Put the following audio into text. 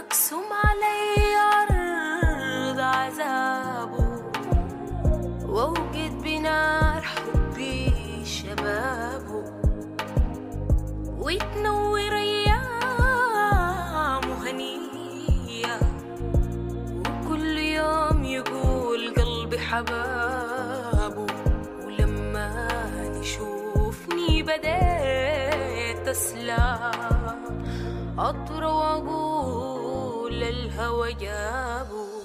مقسوم علي أرض عذابه وأوجد بنار حبي شبابه وتنور أيام هنية وكل يوم يقول قلبي حبابه ولما نشوفني بديت أسلم أطرى وأقول الهوى جابه